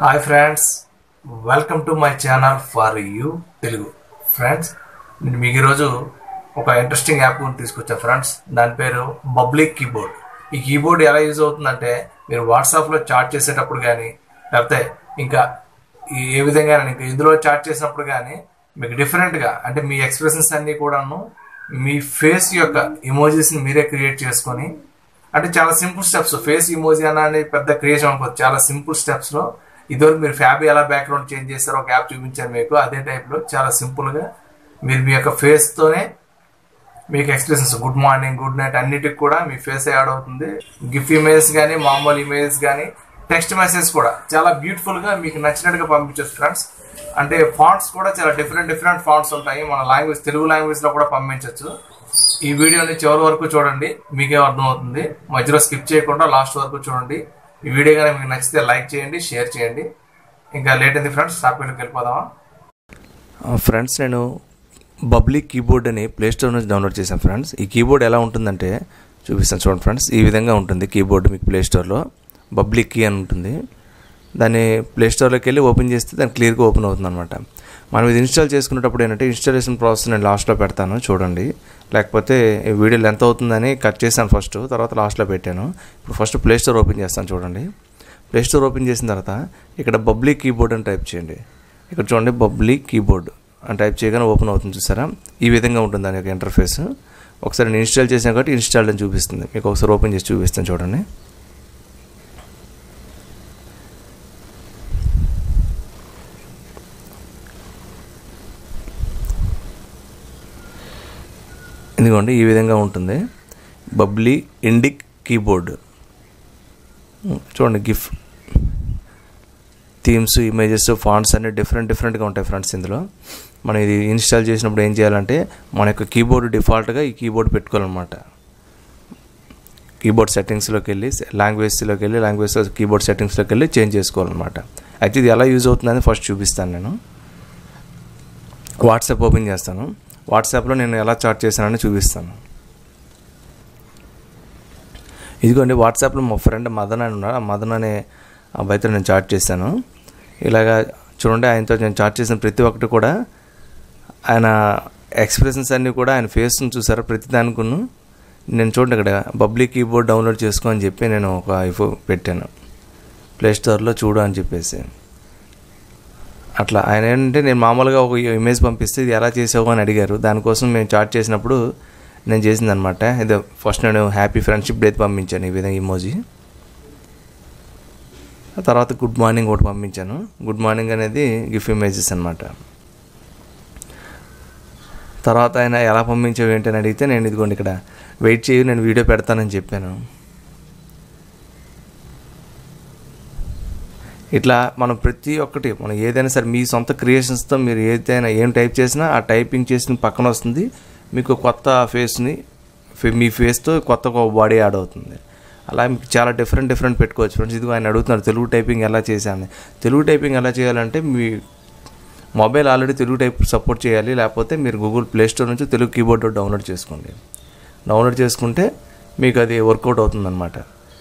hi friends welcome to my channel for you Telugu friends నేను మీకు ఈరోజు ఒక ఇంట్రెస్టింగ్ యాప్ గురించి తీసుకొచ్చా ఫ్రెండ్స్ దాని పేరు పబ్లిక్ కీబోర్డ్ ఈ కీబోర్డ్ ఎలా యూజ్ అవుతుందంటే మీరు వాట్సాప్లో చాట్ చేసేటప్పుడు కానీ లేకపోతే ఇంకా ఈ ఏ విధంగా ఇంకా ఇందులో చాట్ చేసినప్పుడు కానీ మీకు డిఫరెంట్గా అంటే మీ ఎక్స్ప్రెషన్స్ అన్నీ కూడాను మీ ఫేస్ యొక్క ఇమోజీస్ని మీరే క్రియేట్ చేసుకొని అంటే చాలా సింపుల్ స్టెప్స్ ఫేస్ ఇమోజీ అని పెద్ద క్రియేషన్ అనుకోవచ్చు చాలా సింపుల్ స్టెప్స్లో ఇదివరకు మీరు ఫ్యాబ్ ఎలా బ్యాక్గ్రౌండ్ చేంజ్ చేస్తారో ఒక యాప్ చూపించాను మీకు అదే టైప్లో చాలా సింపుల్గా మీరు మీ యొక్క ఫేస్తోనే మీకు expressions good morning good night అన్నిటికి కూడా మీ ఫేస్ యాడ్ అవుతుంది గిఫ్ట్ ఇమేజెస్ కానీ మామూలు ఇమేజెస్ కానీ టెక్స్ట్ మెసేజ్ కూడా చాలా బ్యూటిఫుల్గా మీకు నచ్చినట్టుగా పంపించవచ్చు ఫ్రెండ్స్ అంటే ఫాంట్స్ కూడా చాలా డిఫరెంట్ డిఫరెంట్ ఫాంట్స్ ఉంటాయి మన లాంగ్వేజ్ తెలుగు లాంగ్వేజ్లో కూడా పంపించవచ్చు ఈ వీడియోని చివరి వరకు చూడండి మీకే అర్థమవుతుంది మధ్యలో స్కిప్ చేయకుండా లాస్ట్ వరకు చూడండి ఈ వీడియో కానీ మీకు నచ్చితే లైక్ చేయండి షేర్ చేయండి ఇంకా లేట్ అయింది ఫ్రెండ్స్ టాపిక్లోకి వెళ్ళిపోదామా ఫ్రెండ్స్ నేను బబ్లిక్ కీబోర్డ్ అని ప్లేస్టోర్ నుంచి డౌన్లోడ్ చేశాను ఫ్రెండ్స్ ఈ కీబోర్డ్ ఎలా ఉంటుందంటే చూపిస్తాను చూడండి ఫ్రెండ్స్ ఈ విధంగా ఉంటుంది కీబోర్డ్ మీకు ప్లేస్టోర్లో బబ్లిక్ కీ అని ఉంటుంది దాన్ని ప్లేస్టోర్లోకి వెళ్ళి ఓపెన్ చేస్తే దాన్ని క్లియర్గా ఓపెన్ అవుతుంది అనమాట మనం ఇది ఇన్స్టాల్ చేసుకునేటప్పుడు ఏంటంటే ఇన్స్టాలేషన్ ప్రాసెస్ నేను లాస్ట్లో పెడతాను చూడండి లేకపోతే ఈ వీడియో లెంత్ అవుతుందని కట్ చేశాను ఫస్ట్ తర్వాత లాస్ట్లో పెట్టాను ఇప్పుడు ఫస్ట్ ప్లేస్టోర్ ఓపెన్ చేస్తాను చూడండి ప్లేస్టోర్ ఓపెన్ చేసిన తర్వాత ఇక్కడ బబ్లిక్ కీబోర్డ్ అని టైప్ చేయండి ఇక్కడ చూడండి బబ్లిక్ కీబోర్డ్ అని టైప్ చేయగానే ఓపెన్ అవుతుంది చూసారా ఈ విధంగా ఉంటుంది దాని యొక్క ఇంటర్ఫేస్ ఒకసారి నేను ఇన్స్టాల్ చేసాను కాబట్టి ఇన్స్టాల్ అని చూపిస్తుంది మీకు ఒకసారి ఓపెన్ చేసి చూపిస్తాను చూడండి ఇదిగోండి ఈ విధంగా ఉంటుంది బబ్లీ ఇండిక్ కీబోర్డ్ చూడండి గిఫ్ట్ థీమ్స్ ఇమేజెస్ ఫాంట్స్ అన్ని డిఫరెంట్ డిఫరెంట్గా ఉంటాయి ఫ్రెండ్స్ ఇందులో మనం ఇది ఇన్స్టాల్ చేసినప్పుడు ఏం చేయాలంటే మన యొక్క కీబోర్డ్ డిఫాల్ట్గా ఈ కీబోర్డ్ పెట్టుకోవాలన్నమాట కీబోర్డ్ సెట్టింగ్స్లోకి వెళ్ళి లాంగ్వేజ్లోకి వెళ్ళి లాంగ్వేజ్ కీబోర్డ్ సెట్టింగ్స్లోకి వెళ్ళి చేంజ్ చేసుకోవాలన్నమాట అయితే ఇది ఎలా యూజ్ అవుతుందని ఫస్ట్ చూపిస్తాను నేను వాట్సాప్ ఓపెన్ చేస్తాను వాట్సాప్లో నేను ఎలా చాట్ చేశానని చూపిస్తాను ఇదిగోండి వాట్సాప్లో మా ఫ్రెండ్ మదన్ అని ఉన్నారు ఆ మదన్ అనే అబ్బాయితో నేను చాట్ చేశాను ఇలాగా చూడండి ఆయనతో నేను చాట్ చేసిన ప్రతి ఒక్కటి కూడా ఆయన ఎక్స్ప్రెషన్స్ అన్నీ కూడా ఆయన ఫేస్ని చూసారా ప్రతి దానికును నేను చూడండి ఇక్కడ పబ్లిక్ కీబోర్డ్ డౌన్లోడ్ చేసుకో అని చెప్పి నేను ఒక ఐఫో పెట్టాను ప్లే స్టోర్లో చూడు అని చెప్పేసి అట్లా ఆయన ఏంటంటే నేను మామూలుగా ఒక ఇమేజ్ పంపిస్తే ఇది ఎలా చేసావు అని అడిగారు దానికోసం మేము చాట్ చేసినప్పుడు నేను చేసిందనమాట ఇది ఫస్ట్ నేను హ్యాపీ ఫ్రెండ్షిప్ డే పంపించాను ఈ విధంగా ఇమోజీ తర్వాత గుడ్ మార్నింగ్ ఒకటి పంపించాను గుడ్ మార్నింగ్ అనేది గిఫ్ట్ ఇమేజెస్ అనమాట తర్వాత ఆయన ఎలా పంపించావు ఏంటి అని అడిగితే నేను ఇదిగోండి ఇక్కడ వెయిట్ చేయి నేను వీడియో పెడతానని చెప్పాను ఇట్లా మనం ప్రతి ఒక్కటి మనం ఏదైనా సరే మీ సొంత క్రియేషన్స్తో మీరు ఏదైనా ఏం టైప్ చేసినా ఆ టైపింగ్ చేసిన పక్కన వస్తుంది మీకు కొత్త ఫేస్ని మీ ఫేస్తో కొత్త బాడీ యాడ్ అవుతుంది అలా మీకు చాలా డిఫరెంట్ డిఫరెంట్ పెట్టుకోవచ్చు ఫ్రెండ్స్ ఇది ఆయన అడుగుతున్నారు తెలుగు టైపింగ్ ఎలా చేశాను తెలుగు టైపింగ్ ఎలా చేయాలంటే మీ mobile already Telugu type support చేయాలి లేకపోతే మీరు గూగుల్ ప్లే స్టోర్ నుంచి తెలుగు కీబోర్డ్ డౌన్లోడ్ చేసుకోండి డౌన్లోడ్ చేసుకుంటే మీకు అది వర్కౌట్ అవుతుందన్నమాట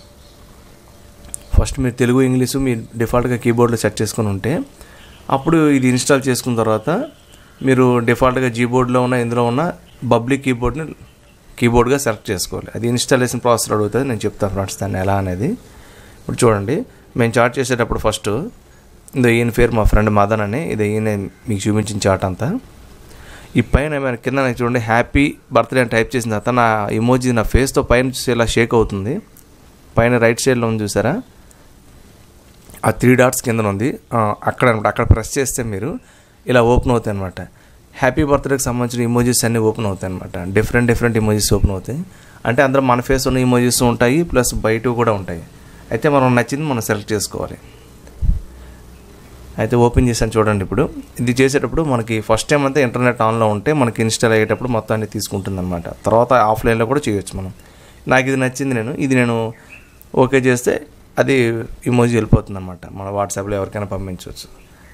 ఫస్ట్ మీరు తెలుగు ఇంగ్లీషు మీ డిఫాల్ట్గా కీబోర్డ్లో సెట్ చేసుకుని ఉంటే అప్పుడు ఇది ఇన్స్టాల్ చేసుకున్న తర్వాత మీరు డిఫాల్ట్గా జీబోర్డ్లో ఉన్న ఇందులో ఉన్న పబ్లిక్ కీబోర్డ్ని కీబోర్డ్గా సెలెక్ట్ చేసుకోవాలి అది ఇన్స్టాలేషన్ ప్రాసెస్ అడుగుతుంది నేను చెప్తాను ఫ్రెండ్స్ దాన్ని ఎలా అనేది ఇప్పుడు చూడండి మేము చాట్ చేసేటప్పుడు ఫస్ట్ ఇది ఈయన పేరు మా ఫ్రెండ్ మదన్ అని ఇది ఈయన మీకు చూపించిన చాట్ అంతా ఈ పైన ఏమైనా కింద చూడండి హ్యాపీ బర్త్డే అని టైప్ చేసిన తర్వాత నా ఇమోజీ నా ఫేస్తో పైన చూసి ఇలా షేక్ అవుతుంది పైన రైట్ సైడ్లో ఉంది చూసారా ఆ త్రీ డాట్స్ కింద ఉంది అక్కడ అనమాట అక్కడ ప్రెస్ చేస్తే మీరు ఇలా ఓపెన్ అవుతాయి అనమాట హ్యాపీ బర్త్డేకి సంబంధించిన ఇమోజీస్ అన్నీ ఓపెన్ అవుతాయి అనమాట డిఫరెంట్ డిఫరెంట్ ఇమోజీస్ ఓపెన్ అవుతాయి అంటే అందులో మన ఫేస్ ఉన్న ఇమోజీస్ ఉంటాయి ప్లస్ బయట కూడా ఉంటాయి అయితే మనం నచ్చింది మనం సెలెక్ట్ చేసుకోవాలి అయితే ఓపెన్ చేసాను చూడండి ఇప్పుడు ఇది చేసేటప్పుడు మనకి ఫస్ట్ టైం అంతా ఇంటర్నెట్ ఆన్లో ఉంటే మనకి ఇన్స్టాల్ అయ్యేటప్పుడు మొత్తం అన్ని తీసుకుంటుంది అనమాట తర్వాత ఆఫ్లైన్లో కూడా చేయొచ్చు మనం నాకు ఇది నచ్చింది నేను ఇది నేను ఓకే చేస్తే అది ఇమోజీ వెళ్ళిపోతుంది అనమాట మన వాట్సాప్లో ఎవరికైనా పంపించవచ్చు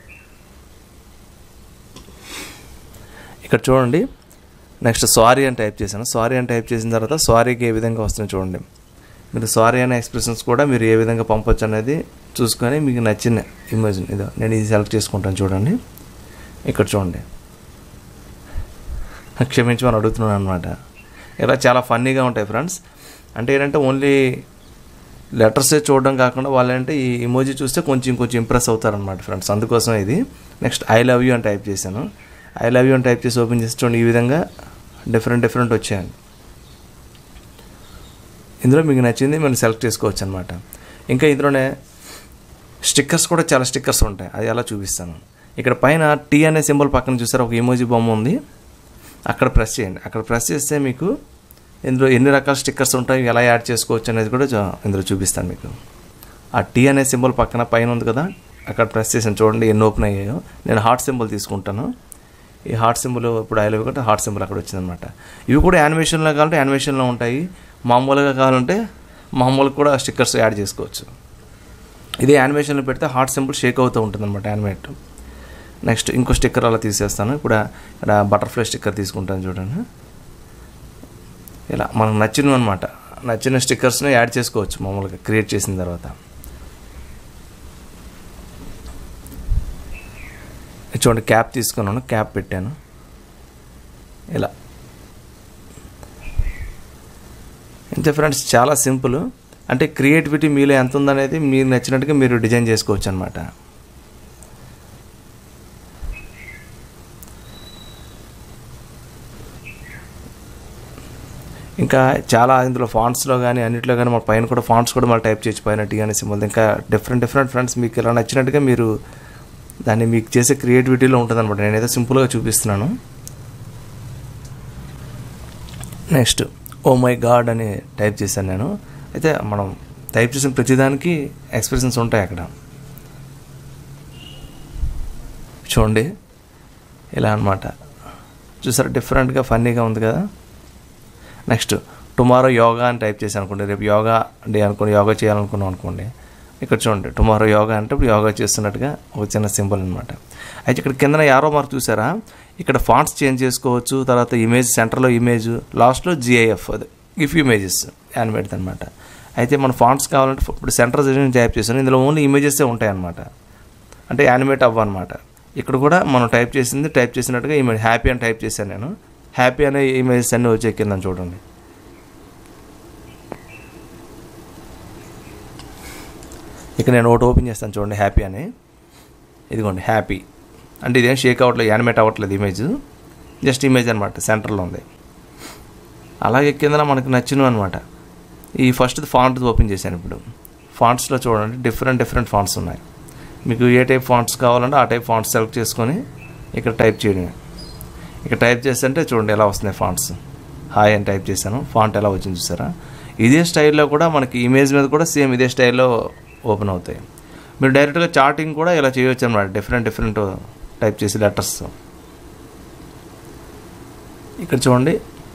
ఇక్కడ చూడండి నెక్స్ట్ సారీ అని టైప్ చేశాను సారీ అని టైప్ చేసిన తర్వాత సారీకి ఏ విధంగా వస్తుంది చూడండి మీరు సారీ అనే ఎక్స్ప్రెషన్స్ కూడా మీరు ఏ విధంగా పంపొచ్చు అనేది చూసుకొని మీకు నచ్చిన ఇమేజ్ ఇదో నేను ఇది సెలెక్ట్ చేసుకుంటాను చూడండి ఇక్కడ చూడండి క్షమించమని అడుగుతున్నాను అనమాట ఇలా చాలా ఫన్నీగా ఉంటాయి ఫ్రెండ్స్ అంటే ఏంటంటే ఓన్లీ లెటర్స్ చూడడం కాకుండా వాళ్ళంటే ఈ ఇమోజీ చూస్తే కొంచెం కొంచెం ఇంప్రెస్ అవుతారనమాట ఫ్రెండ్స్ అందుకోసం ఇది నెక్స్ట్ ఐ లవ్ యూ అని టైప్ చేశాను ఐ లవ్ యూ అని టైప్ చేసి ఓపెన్ చేసి చూడండి ఈ విధంగా డిఫరెంట్ డిఫరెంట్ వచ్చాయండి ఇందులో మీకు నచ్చింది మీరు సెలెక్ట్ చేసుకోవచ్చు అనమాట ఇంకా ఇందులోనే స్టిక్కర్స్ కూడా చాలా స్టిక్కర్స్ ఉంటాయి అది ఎలా చూపిస్తాను ఇక్కడ పైన టీ అనే సింబల్ పక్కన చూసారు ఒక ఇమోజీ బొమ్మ ఉంది అక్కడ ప్రెస్ చేయండి అక్కడ ప్రెస్ చేస్తే మీకు ఇందులో ఎన్ని రకాల స్టిక్కర్స్ ఉంటాయి ఎలా యాడ్ చేసుకోవచ్చు అనేది కూడా చూ- ఇందులో చూపిస్తాను మీకు ఆ టీ అనే సింబల్ పక్కన పైన ఉంది కదా అక్కడ ప్రెస్ చేసాను చూడండి ఎన్ని ఓపెన్ అయ్యాయో నేను హార్ట్ సింబల్ తీసుకుంటాను ఈ హార్ట్ సింబల్ ఇప్పుడు ఐ లవ్ కంటే హార్ట్ సింబల్ అక్కడ వచ్చిందనమాట ఇవి కూడా యానిమేషన్లో కావాలంటే యానిమేషన్లో ఉంటాయి మామూలుగా కావాలంటే మామూలుగా కూడా స్టిక్కర్స్ యాడ్ చేసుకోవచ్చు ఇది యానిమేషన్లో పెడితే హార్ట్ సింబల్ షేక్ అవుతూ ఉంటుంది అనమాట యానిమేట్ నెక్స్ట్ ఇంకో స్టిక్కర్ అలా తీసేస్తాను ఇప్పుడు ఇక్కడ బటర్ఫ్లై స్టిక్కర్ తీసుకుంటాను చూడండి ఇలా మనకు నచ్చినవి అనమాట నచ్చిన స్టిక్కర్స్ని యాడ్ చేసుకోవచ్చు మామూలుగా క్రియేట్ చేసిన తర్వాత ఇది చూడండి క్యాప్ తీసుకున్నాను క్యాప్ పెట్టాను ఇలా ఇంతే ఫ్రెండ్స్ చాలా సింపుల్ అంటే క్రియేటివిటీ మీలో ఎంత ఉందనేది మీరు నచ్చినట్టుగా మీరు డిజైన్ చేసుకోవచ్చు అనమాట ఇంకా చాలా ఇందులో ఫాంట్స్లో కానీ అన్నింటిలో కానీ మన పైన కూడా ఫాంట్స్ కూడా మళ్ళీ టైప్ చేయొచ్చు పైన టీ అనే సింబల్ ఇంకా డిఫరెంట్ డిఫరెంట్ ఫ్రెండ్స్ మీకు ఇలా నచ్చినట్టుగా మీరు దాన్ని మీకు చేసే క్రియేటివిటీలో ఉంటుంది అనమాట నేనైతే సింపుల్గా చూపిస్తున్నాను నెక్స్ట్ ఓ మై గాడ్ అని టైప్ చేశాను నేను అయితే మనం టైప్ చేసిన ప్రతిదానికి ఎక్స్ప్రెషన్స్ ఉంటాయి అక్కడ చూడండి ఇలా అనమాట చూసారా డిఫరెంట్గా ఫన్నీగా ఉంది కదా నెక్స్ట్ టుమారో యోగా అని టైప్ చేసి అనుకోండి రేపు యోగా డే అనుకోండి యోగా చేయాలనుకున్నాం అనుకోండి ఇక్కడ చూడండి టుమారో యోగా అంటే ఇప్పుడు యోగా చేస్తున్నట్టుగా ఒక చిన్న సింబల్ అనమాట అయితే ఇక్కడ కిందన యారో మార్క్ చూసారా ఇక్కడ ఫాంట్స్ చేంజ్ చేసుకోవచ్చు తర్వాత ఇమేజ్ సెంటర్లో ఇమేజ్ లాస్ట్లో జిఐఎఫ్ అది ఇఫ్ ఇమేజెస్ యానిమేట్ అనమాట అయితే మన ఫాంట్స్ కావాలంటే ఇప్పుడు సెంటర్ టైప్ చేసాను ఇందులో ఓన్లీ ఇమేజెసే ఉంటాయి అనమాట అంటే యానిమేట్ అవ్వనమాట ఇక్కడ కూడా మనం టైప్ చేసింది టైప్ చేసినట్టుగా ఇమేజ్ హ్యాపీ అని టైప్ చేశాను నేను హ్యాపీ అనే ఇమేజెస్ అన్నీ వచ్చే కింద చూడండి ఇక నేను ఒకటి ఓపెన్ చేస్తాను చూడండి హ్యాపీ అని ఇదిగోండి హ్యాపీ అంటే ఇదేం షేక్ అవ్వట్లేదు యానిమేట్ అవ్వట్లేదు ఇమేజ్ జస్ట్ ఇమేజ్ అనమాట సెంటర్లో ఉంది అలాగే కింద మనకు నచ్చినవి అనమాట ఈ ఫస్ట్ ఫాంట్ ఓపెన్ చేశాను ఇప్పుడు ఫాంట్స్లో చూడండి డిఫరెంట్ డిఫరెంట్ ఫాంట్స్ ఉన్నాయి మీకు ఏ టైప్ ఫాంట్స్ కావాలంటే ఆ టైప్ ఫాంట్స్ సెలెక్ట్ చేసుకొని ఇక్కడ టైప్ చేయడమే ఇక్కడ టైప్ చేస్తుంటే చూడండి ఎలా వస్తున్నాయి ఫాంట్స్ హాయ్ అని టైప్ చేశాను ఫాంట్ ఎలా వచ్చింది చూసారా ఇదే స్టైల్లో కూడా మనకి ఇమేజ్ మీద కూడా సేమ్ ఇదే స్టైల్లో ఓపెన్ అవుతాయి మీరు డైరెక్ట్గా చార్టింగ్ కూడా ఇలా చేయవచ్చు అనమాట డిఫరెంట్ డిఫరెంట్ టైప్ చేసి లెటర్స్ ఇక్కడ చూడండి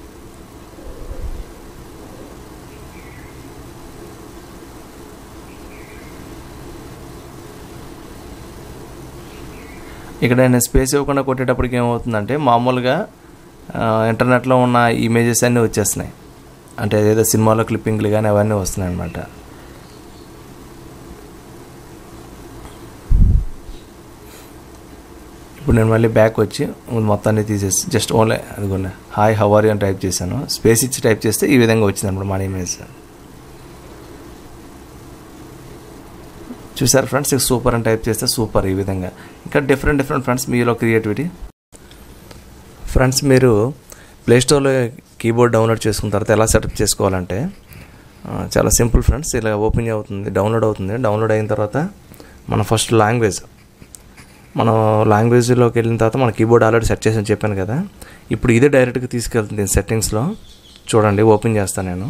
ఇక్కడ నేను స్పేస్ ఇవ్వకుండా కొట్టేటప్పటికి ఏమవుతుందంటే మామూలుగా ఆ, ఇంటర్నెట్లో ఉన్న ఇమేజెస్ అన్నీ వచ్చేస్తున్నాయి అంటే ఏదో సినిమాలో క్లిప్పింగ్లు కానీ అవన్నీ వస్తున్నాయి అన్నమాట ఇప్పుడు నేను మళ్ళీ బ్యాక్ వచ్చి మొత్తాన్ని తీసేసి జస్ట్ ఓన్లీ అదిగోండి హాయ్ హవర్ అని టైప్ చేశాను స్పేస్ ఇచ్చి టైప్ చేస్తే ఈ విధంగా వచ్చింది అనమాట మన ఇమేజ్ చూసారు ఫ్రెండ్స్ ఇక సూపర్ అని టైప్ చేస్తే సూపర్ ఈ విధంగా ఇంకా డిఫరెంట్ డిఫరెంట్ ఫ్రెండ్స్ మీలో క్రియేటివిటీ ఫ్రెండ్స్ మీరు ప్లేస్టోర్లో కీబోర్డ్ డౌన్లోడ్ చేసుకున్న తర్వాత ఎలా సెటప్ చేసుకోవాలంటే ఆ, చాలా సింపుల్ ఫ్రెండ్స్ ఇలా ఓపెన్ అవుతుంది డౌన్లోడ్ అవుతుంది డౌన్లోడ్ అయిన తర్వాత మన ఫస్ట్ లాంగ్వేజ్ మనం లాంగ్వేజ్లోకి వెళ్ళిన తర్వాత మన కీబోర్డ్ ఆల్రెడీ సెట్ చేసి చెప్పాను కదా ఇప్పుడు ఇదే డైరెక్ట్గా తీసుకెళ్తుంది సెట్టింగ్స్లో చూడండి ఓపెన్ చేస్తాను నేను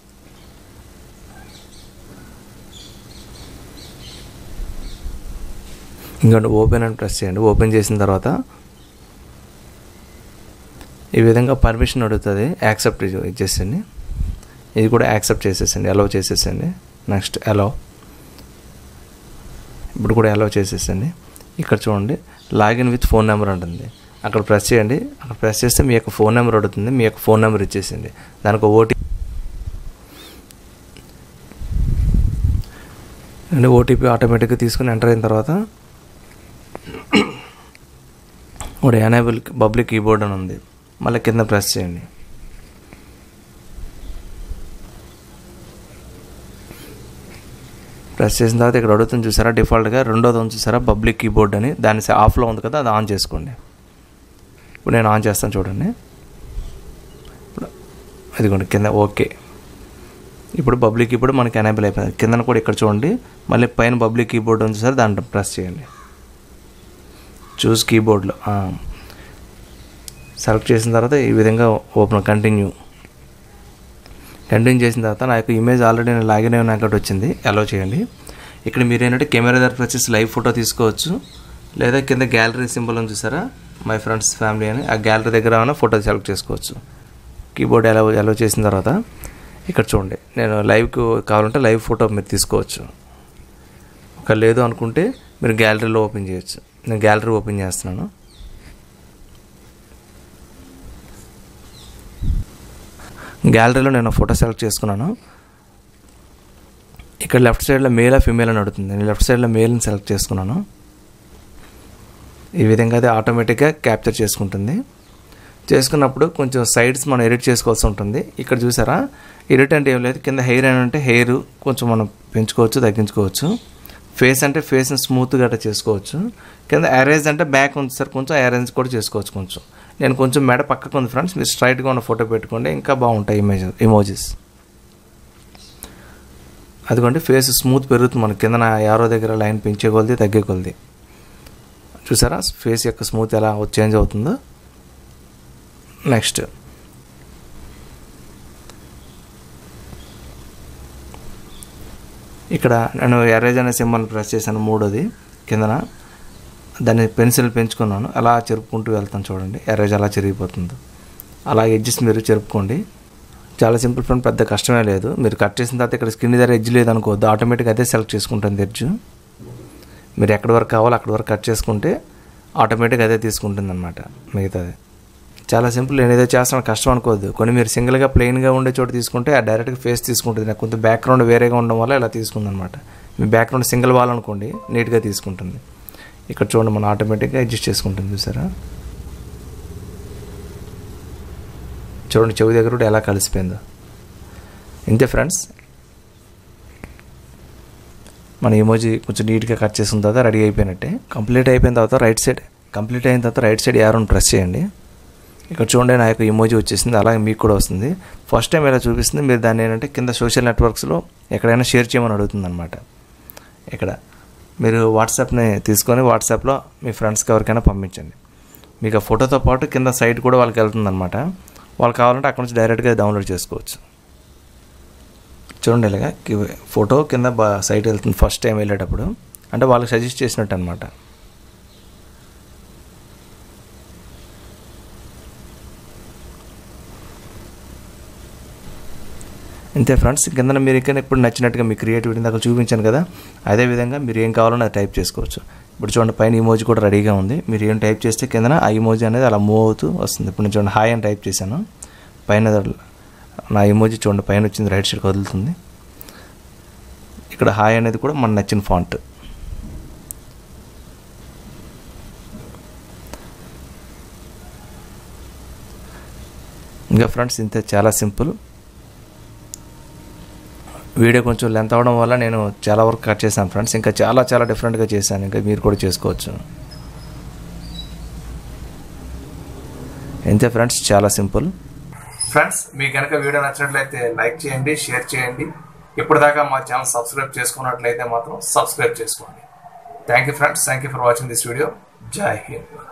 ఇంకోటి ఓపెన్ అని ప్రెస్ చేయండి ఓపెన్ చేసిన తర్వాత ఈ విధంగా పర్మిషన్ అడుగుతుంది యాక్సెప్ట్ ఇచ్చేసండి ఇది కూడా యాక్సెప్ట్ చేసేసండి అలౌ చేసేసండి నెక్స్ట్ అలౌ ఇప్పుడు కూడా అలౌ చేసేసండి ఇక్కడ చూడండి లాగిన్ విత్ ఫోన్ నెంబర్ ఉంటుంది అక్కడ ప్రెస్ చేయండి అక్కడ ప్రెస్ చేస్తే మీ యొక్క ఫోన్ నెంబర్ అడుగుతుంది మీ యొక్క ఫోన్ నెంబర్ ఇచ్చేసింది దానికి ఓటీ అండ్ ఓటీపీ ఆటోమేటిక్గా తీసుకుని ఎంటర్ అయిన తర్వాత ఒక ఎనేబుల్ పబ్లిక్ కీబోర్డ్ అని ఉంది మళ్ళీ కింద ప్రెస్ చేయండి ప్రెస్ చేసిన తర్వాత ఇక్కడ అడుగుతుంది చూసారా డిఫాల్ట్గా రెండోది ఉంది చూసారా పబ్లిక్ కీబోర్డ్ అని దాని ఆఫ్లో ఉంది కదా అది ఆన్ చేసుకోండి ఇప్పుడు నేను ఆన్ చేస్తాను చూడండి ఇప్పుడు అదిగోండి కింద ఓకే ఇప్పుడు పబ్లిక్ కీబోర్డ్ మనకి ఎనేబుల్ అయిపోయింది కిందన కూడా ఇక్కడ చూడండి మళ్ళీ పైన పబ్లిక్ కీబోర్డ్ ఉంది సార్ దాంట్లో ప్రెస్ చేయండి చూస్ కీబోర్డ్లో సెలెక్ట్ చేసిన తర్వాత ఈ విధంగా ఓపెన్ కంటిన్యూ కంటిన్యూ చేసిన తర్వాత నా యొక్క ఇమేజ్ ఆల్రెడీ నేను లాగిన్ అయిన అకౌంట్ వచ్చింది అలో చేయండి ఇక్కడ మీరు ఏంటంటే కెమెరా దగ్గర వచ్చేసి లైవ్ ఫోటో తీసుకోవచ్చు లేదా కింద గ్యాలరీ సింబల్ ఉంది చూసారా మై ఫ్రెండ్స్ ఫ్యామిలీ అని ఆ గ్యాలరీ దగ్గర ఏమైనా ఫోటో సెలెక్ట్ చేసుకోవచ్చు కీబోర్డ్ ఎలా అలో చేసిన తర్వాత ఇక్కడ చూడండి నేను లైవ్కి కావాలంటే లైవ్ ఫోటో మీరు తీసుకోవచ్చు ఒక లేదు అనుకుంటే మీరు గ్యాలరీలో ఓపెన్ చేయొచ్చు నేను గ్యాలరీ ఓపెన్ చేస్తున్నాను గ్యాలరీలో నేను ఫోటో సెలెక్ట్ చేసుకున్నాను ఇక్కడ లెఫ్ట్ సైడ్లో మేల్ ఫిమేల్ అని అడుగుతుంది నేను లెఫ్ట్ సైడ్లో మేల్ని సెలెక్ట్ చేసుకున్నాను ఈ విధంగా అది ఆటోమేటిక్గా క్యాప్చర్ చేసుకుంటుంది చేసుకున్నప్పుడు కొంచెం సైడ్స్ మనం ఎడిట్ చేసుకోవాల్సి ఉంటుంది ఇక్కడ చూసారా ఎడిట్ అంటే ఏం లేదు కింద హెయిర్ అని అంటే హెయిర్ కొంచెం మనం పెంచుకోవచ్చు తగ్గించుకోవచ్చు ఫేస్ అంటే ఫేస్ని స్మూత్గా అట్లా చేసుకోవచ్చు కింద అరేంజ్ అంటే బ్యాక్ ఉంది సార్ కొంచెం అరేంజ్ కూడా చేసుకోవచ్చు కొంచెం నేను కొంచెం మెడ పక్కకు ఉంది ఫ్రెండ్స్ మీరు స్ట్రైట్గా ఉన్న ఫోటో పెట్టుకోండి ఇంకా బాగుంటాయి ఇమేజ్ ఇమోజెస్ అదిగోండి ఫేస్ స్మూత్ పెరుగుతుంది మన కింద యారో దగ్గర లైన్ పెంచే కొలది తగ్గే కొలది చూసారా ఫేస్ యొక్క స్మూత్ ఎలా చేంజ్ అవుతుందో నెక్స్ట్ ఇక్కడ నేను ఎరేజ్ అనే సింబల్ ప్రెస్ చేశాను మూడోది కిందన దాన్ని పెన్సిల్ పెంచుకున్నాను అలా చెరుపుకుంటూ వెళ్తాను చూడండి ఎరేజ్ అలా చెరిగిపోతుంది అలా ఎడ్జెస్ మీరు చెరుపుకోండి చాలా సింపుల్ ఫ్రెండ్ పెద్ద కష్టమే లేదు మీరు కట్ చేసిన తర్వాత ఇక్కడ స్క్రీన్ దగ్గర ఎడ్జ్ లేదనుకోవద్దు ఆటోమేటిక్గా అదే సెలెక్ట్ చేసుకుంటుంది ఎడ్జ్ మీరు ఎక్కడి వరకు కావాలో అక్కడి వరకు కట్ చేసుకుంటే ఆటోమేటిక్గా అదే తీసుకుంటుంది అనమాట మిగతాది చాలా సింపుల్ నేను ఏదో చేస్తాను కష్టం అనుకోవద్దు కొన్ని మీరు సింగిల్గా ప్లెయిన్గా ఉండే చోట తీసుకుంటే ఆ డైరెక్ట్గా ఫేస్ తీసుకుంటుంది నాకు కొంత బ్యాక్గ్రౌండ్ వేరేగా ఉండడం వల్ల ఇలా తీసుకుంది అనమాట మీ బ్యాక్గ్రౌండ్ సింగిల్ వాల్ అనుకోండి నీట్గా తీసుకుంటుంది ఇక్కడ చూడండి మనం ఆటోమేటిక్గా అడ్జస్ట్ చేసుకుంటుంది చూసారా చూడండి చెవి దగ్గర కూడా ఎలా కలిసిపోయిందో ఇంతే ఫ్రెండ్స్ మన ఇమోజీ కొంచెం నీట్గా కట్ చేసిన తర్వాత రెడీ అయిపోయినట్టే కంప్లీట్ అయిపోయిన తర్వాత రైట్ సైడ్ కంప్లీట్ అయిన తర్వాత రైట్ సైడ్ యారోని ప్రెస్ చేయండి ఇక్కడ చూడండి నా యొక్క ఇమోజీ వచ్చేసింది అలాగే మీకు కూడా వస్తుంది ఫస్ట్ టైం ఇలా చూపిస్తుంది మీరు దాన్ని ఏంటంటే కింద సోషల్ నెట్వర్క్స్లో ఎక్కడైనా షేర్ చేయమని అడుగుతుంది అనమాట ఇక్కడ మీరు వాట్సాప్ని తీసుకొని వాట్సాప్లో మీ ఫ్రెండ్స్కి ఎవరికైనా పంపించండి మీకు ఆ ఫోటోతో పాటు కింద సైట్ కూడా వాళ్ళకి వెళ్తుంది అనమాట వాళ్ళు కావాలంటే అక్కడ నుంచి డైరెక్ట్గా డౌన్లోడ్ చేసుకోవచ్చు చూడండి ఇలాగా ఫోటో కింద బా సైట్ వెళ్తుంది ఫస్ట్ టైం వెళ్ళేటప్పుడు అంటే వాళ్ళకి సజెస్ట్ చేసినట్టు అనమాట అంతే ఫ్రెండ్స్ కింద మీరు ఇక్కడ ఇప్పుడు నచ్చినట్టుగా మీ క్రియేటివిటీ దాకా చూపించాను కదా అదేవిధంగా మీరు ఏం కావాలో అది టైప్ చేసుకోవచ్చు ఇప్పుడు చూడండి పైన ఇమోజీ కూడా రెడీగా ఉంది మీరు ఏం టైప్ చేస్తే కింద ఆ ఇమోజీ అనేది అలా మూవ్ అవుతూ వస్తుంది ఇప్పుడు నేను చూడండి హాయ్ అని టైప్ చేశాను పైన నా ఇమోజీ చూడండి పైన వచ్చింది రైట్ సైడ్ కదులుతుంది ఇక్కడ హాయ్ అనేది కూడా మన నచ్చిన ఫాంట్ ఇంకా ఫ్రెండ్స్ ఇంతే చాలా సింపుల్ వీడియో కొంచెం లెంత్ అవ్వడం వల్ల నేను చాలా వరకు కట్ చేశాను ఫ్రెండ్స్ ఇంకా చాలా చాలా డిఫరెంట్గా చేశాను ఇంకా మీరు కూడా చేసుకోవచ్చు ఇంతే ఫ్రెండ్స్ చాలా సింపుల్ ఫ్రెండ్స్ మీకు కనుక వీడియో నచ్చినట్లయితే లైక్ చేయండి షేర్ చేయండి ఇప్పటిదాకా మా ఛానల్ సబ్స్క్రైబ్ చేసుకున్నట్లయితే మాత్రం సబ్స్క్రైబ్ చేసుకోండి thank you friends thank you for watching this video జై హింద్